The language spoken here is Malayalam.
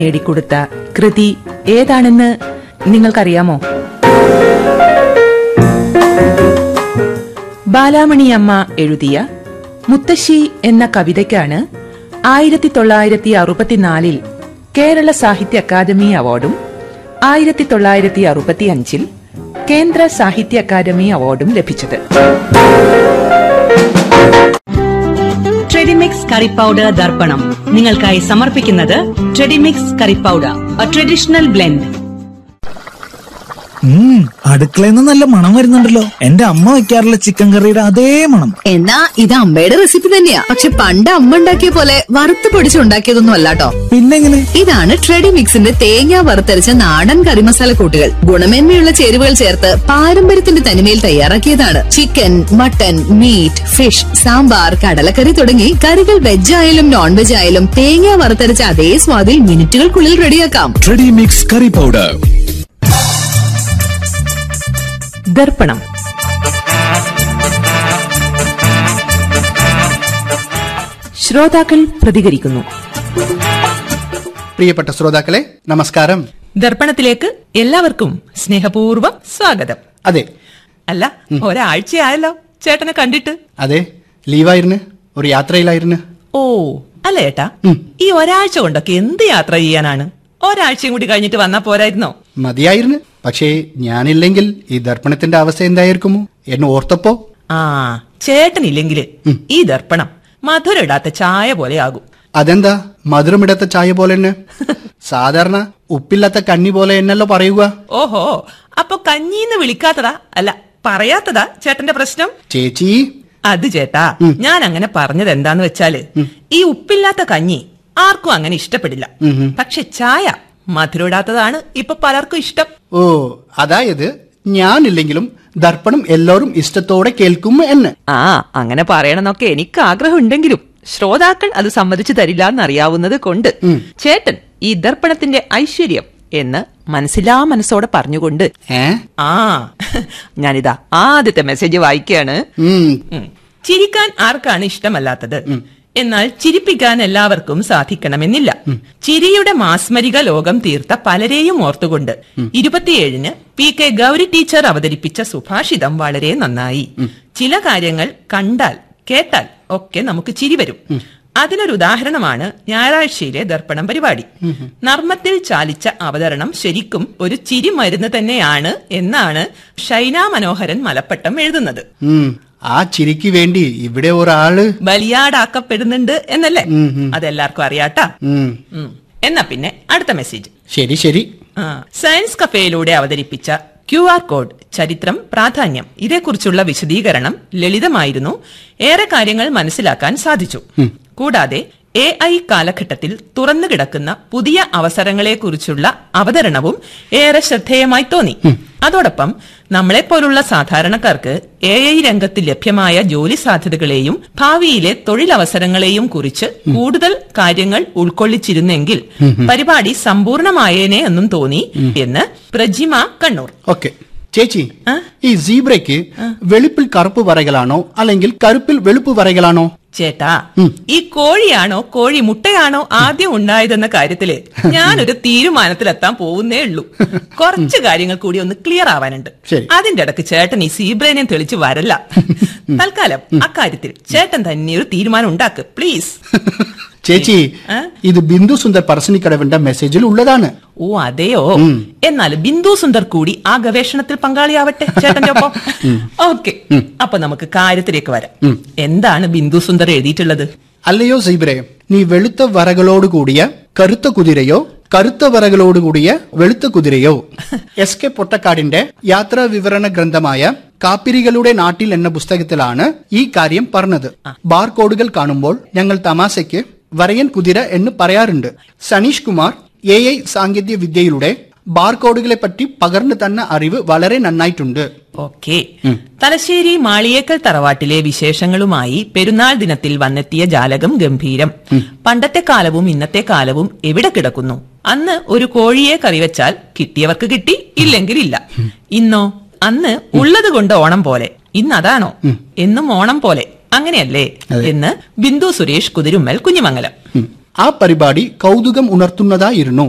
നേടിക്കൊടുത്ത കൃതി ഏതാണെന്ന് നിങ്ങൾക്കറിയാമോ ബാലാമണിയമ്മ എഴുതിയ മുത്തശ്ശി എന്ന കവിതയ്ക്കാണ് ആയിരത്തി തൊള്ളായിരത്തി അറുപത്തിനാലിൽ കേരള സാഹിത്യ അക്കാദമി അവാർഡും ആയിരത്തി തൊള്ളായിരത്തി അറുപത്തിയഞ്ചിൽ കേന്ദ്ര സാഹിത്യ അക്കാദമി അവാർഡും ലഭിച്ചത് ട്രെഡിമിക്സ് കറി പൗഡർ ദർപ്പണം നിങ്ങൾക്കായി സമർപ്പിക്കുന്നത് ട്രെഡിമിക്സ് curry powder a traditional blend ഉം അടുക്കളയിൽ നിന്ന് നല്ല മണം വരുന്നുണ്ടല്ലോ എന്റെ അമ്മ വെക്കാറുള്ള ചിക്കൻ കറിയുടെ അതേ മണം എന്നാ ഇത് അമ്മയുടെ റെസിപ്പി തന്നെയാ പക്ഷെ പണ്ട് അമ്മ ഉണ്ടാക്കിയ പോലെ വറുത്ത് പൊടിച്ചുണ്ടാക്കിയതൊന്നും അല്ലാട്ടോ പിന്നെങ്ങനെ ഇതാണ് ട്രെഡി മിക്സിന്റെ തേങ്ങ വറുത്തരച്ച നാടൻ കറി മസാല കൂട്ടുകൾ ഗുണമേന്മയുള്ള ചേരുവകൾ ചേർത്ത് പാരമ്പര്യത്തിന്റെ തനിമയിൽ തയ്യാറാക്കിയതാണ് chicken mutton meat fish sambar കടലക്കറി തുടങ്ങി കറികൾ വെജ് ആയാലും നോൺ വെജ് ആയാലും തേങ്ങ വറുത്തരച്ച അതേ സ്വാദിൽ മിനിറ്റുകൾക്കുള്ളിൽ റെഡിയാക്കാം ട്രെഡി മിക്സ് കറി പൗഡർ ദർപ്പണം ശ്രോതാക്കൾ പ്രതികരിക്കുന്നു പ്രിയപ്പെട്ട ശ്രോതാക്കളെ നമസ്കാരം ദർപ്പണത്തിലേക്ക് എല്ലാവർക്കും സ്നേഹപൂർവ്വം സ്വാഗതം അതെ അല്ല ഒരാഴ്ചയായല്ലോ ചേട്ടനെ കണ്ടിട്ട് അതെ ലീവായിരുന്നു ഒരു യാത്രയിലായിരുന്നു ഓ അല്ല ഏട്ടാ ഈ ഒരാഴ്ച കൊണ്ടൊക്കെ എന്ത് യാത്ര ചെയ്യാനാണ് ഒരാഴ്ചയും കൂടി കഴിഞ്ഞിട്ട് വന്നാ പോരായിരുന്നോ മതിയായിരുന്നു പക്ഷേ ഞാനില്ലെങ്കിൽ ഈ ദർപ്പണത്തിന്റെ അവസ്ഥ എന്തായിരിക്കുമോ എന്നെ ഓർത്തപ്പോ ആ ചേട്ടനില്ലെങ്കില് ഈ ദർപ്പണം മധുരിടാത്ത ചായ പോലെ ആകും അതെന്താ മധുരമിടത്ത ചായ പോലെ തന്നെ സാധാരണ ഉപ്പില്ലാത്ത കണ്ണി പോലെ എന്നല്ലോ പറയുക ഓഹോ അപ്പൊ കഞ്ഞീന്ന് വിളിക്കാത്തതാ അല്ല പറയാത്തതാ ചേട്ടന്റെ പ്രശ്നം ചേച്ചി അത് ചേട്ടാ ഞാൻ അങ്ങനെ പറഞ്ഞത് എന്താന്ന് വെച്ചാല് ഈ ഉപ്പില്ലാത്ത കഞ്ഞി ആർക്കും അങ്ങനെ ഇഷ്ടപ്പെടില്ല പക്ഷെ ചായ മധുരമിടാത്തതാണ് ഇപ്പൊ പലർക്കും ഇഷ്ടം ഓ അതായത് ഞാനില്ലെങ്കിലും ദർപ്പണം എല്ലാവരും ഇഷ്ടത്തോടെ കേൾക്കും എന്ന് ആ അങ്ങനെ പറയണമെന്നൊക്കെ എനിക്ക് ആഗ്രഹമുണ്ടെങ്കിലും ശ്രോതാക്കൾ അത് സമ്മതിച്ചു തരില്ല എന്നറിയാവുന്നത് കൊണ്ട് ചേട്ടൻ ഈ ദർപ്പണത്തിന്റെ ഐശ്വര്യം എന്ന് മനസ്സിലാ മനസ്സോടെ പറഞ്ഞുകൊണ്ട് ഏ ആ ഞാനിതാ ആദ്യത്തെ മെസ്സേജ് വായിക്കുകയാണ് ഉം ഉം. ചിരിക്കാൻ ആർക്കാണ് ഇഷ്ടമല്ലാത്തത് എന്നാൽ ചിരിപ്പിക്കാൻ എല്ലാവർക്കും സാധിക്കണമെന്നില്ല ചിരിയുടെ മാസ്മരിക ലോകം തീർത്ത പലരെയും ഓർത്തുകൊണ്ട് ഇരുപത്തിയേഴിന് പി കെ ഗൗരി ടീച്ചർ അവതരിപ്പിച്ച സുഭാഷിതം വളരെ നന്നായി ചില കാര്യങ്ങൾ കണ്ടാൽ കേട്ടാൽ ഒക്കെ നമുക്ക് ചിരി വരും അതിനൊരു ഉദാഹരണമാണ് ഞായറാഴ്ചയിലെ ദർപ്പണം പരിപാടി നർമ്മത്തിൽ ചാലിച്ച അവതരണം ശരിക്കും ഒരു ചിരി മരുന്ന് തന്നെയാണ് എന്നാണ് ഷൈന മനോഹരൻ മലപ്പട്ടം എഴുതുന്നത് ഉം ആ ചിരിക്ക് വേണ്ടി ഇവിടെ ഒരാള് ബലിയാടാക്കപ്പെടുന്നുണ്ട് എന്നല്ലേ അതെല്ലാവർക്കും അറിയാട്ടാ ഉം ഉം. എന്നാ പിന്നെ അടുത്ത മെസ്സേജ് ശരി ശരി ആ, സയൻസ് കഫേയിലൂടെ അവതരിപ്പിച്ച ക്യു ആർ കോഡ് ചരിത്രം പ്രാധാന്യം ഇതേക്കുറിച്ചുള്ള വിശദീകരണം ലളിതമായിരുന്നു ഏറെ കാര്യങ്ങൾ മനസ്സിലാക്കാൻ സാധിച്ചു കൂടാതെ എ ഐ കാലഘട്ടത്തിൽ തുറന്നു കിടക്കുന്ന പുതിയ അവസരങ്ങളെക്കുറിച്ചുള്ള അവതരണവും ഏറെ ശ്രദ്ധേയമായി തോന്നി അതോടൊപ്പം നമ്മളെപ്പോലുള്ള സാധാരണക്കാർക്ക് എ ഐ രംഗത്ത് ലഭ്യമായ ജോലി സാധ്യതകളെയും ഭാവിയിലെ തൊഴിലവസരങ്ങളെയും കുറിച്ച് കൂടുതൽ കാര്യങ്ങൾ ഉൾക്കൊള്ളിച്ചിരുന്നെങ്കിൽ പരിപാടി സമ്പൂർണമായേനെ എന്നും തോന്നി എന്ന് പ്രജിമ കണ്ണൂർ ഓക്കെ ചേച്ചി ആ? ഈ സീബ്രയ്ക്ക് വെളുപ്പിൽ കറുപ്പ് വരകളാണോ അല്ലെങ്കിൽ കറുപ്പിൽ വെളുപ്പ് വരകളാണോ ചേട്ടാ ഈ കോഴിയാണോ കോഴി മുട്ടയാണോ ആദ്യം ഉണ്ടായതെന്ന കാര്യത്തില് ഞാനൊരു തീരുമാനത്തിലെത്താൻ പോകുന്നേ ഉള്ളൂ കുറച്ച് കാര്യങ്ങൾ കൂടി ഒന്ന് ക്ലിയർ ആവാനുണ്ട് ശരി. അതിന്റെ ഇടക്ക് ചേട്ടൻ ഈ സീബ്രേനെ തെളിച്ച് വരല്ല തൽക്കാലം അക്കാര്യത്തിൽ ചേട്ടൻ തന്നെ ഒരു തീരുമാനം ഉണ്ടാക്ക് പ്ലീസ് ചേച്ചി ആ? ഇത് ബിന്ദു സുന്ദർ പറശ്ശിനിക്കടവിന്റെ മെസ്സേജിൽ ഉള്ളതാണ് ഓ അതെയോ എന്നാൽ ബിന്ദു സുന്ദർ കൂടി ആ ഗവേഷണത്തിൽ പങ്കാളിയാവട്ടെ ചേട്ടന്റെ ഒപ്പം ഓക്കെ അപ്പൊ നമുക്ക് കാര്യത്തിലേക്ക് വരാം എന്താണ് ബിന്ദു സുന്ദർ എഴുതിയിട്ടുള്ളത് അല്ലയോ സീബ്രെ നീ വെളുത്ത വരകളോട് കൂടിയ കറുത്ത കുതിരയോ കറുത്ത വരകളോട് കൂടിയ വെളുത്ത കുതിരയോ എസ് കെ പൊട്ടക്കാടിന്റെ യാത്രാ വിവരണ ഗ്രന്ഥമായ കാപ്പിരികളുടെ നാട്ടിൽ എന്ന പുസ്തകത്തിലാണ് ഈ കാര്യം പറഞ്ഞത് ബാർകോഡുകൾ കാണുമ്പോൾ ഞങ്ങൾ തമാശയ്ക്ക് വരയൻ കുതിര എന്ന് പറയാറുണ്ട് സനീഷ് കുമാർ എ ഐ സാങ്കേതിക വിദ്യയിലൂടെ ബാർകോഡുകളെ പറ്റി പകർന്നു തന്ന അറിവ് വളരെ നന്നായിട്ടുണ്ട് ഓക്കെ തലശ്ശേരി മാളിയേക്കൽ തറവാട്ടിലെ വിശേഷങ്ങളുമായി പെരുന്നാൾ ദിനത്തിൽ വന്നെത്തിയ ജാലകം ഗംഭീരം പണ്ടത്തെ കാലവും ഇന്നത്തെ കാലവും എവിടെ കിടക്കുന്നു അന്ന് ഒരു കോഴിയെ കറിവെച്ചാൽ കിട്ടിയവർക്ക് കിട്ടി ഇല്ലെങ്കിൽ ഇല്ല ഇന്നോ അന്ന് ഉള്ളത് കൊണ്ട് ഓണം പോലെ ഇന്ന് അതാണോ എന്നും ഓണം പോലെ അങ്ങനെയല്ലേ എന്ന് ബിന്ദു സുരേഷ് കുതിരുമ്മൽ കുഞ്ഞിമംഗലം ഉം. ആ പരിപാടി കൗതുകം ഉണർത്തുന്നതായിരുന്നു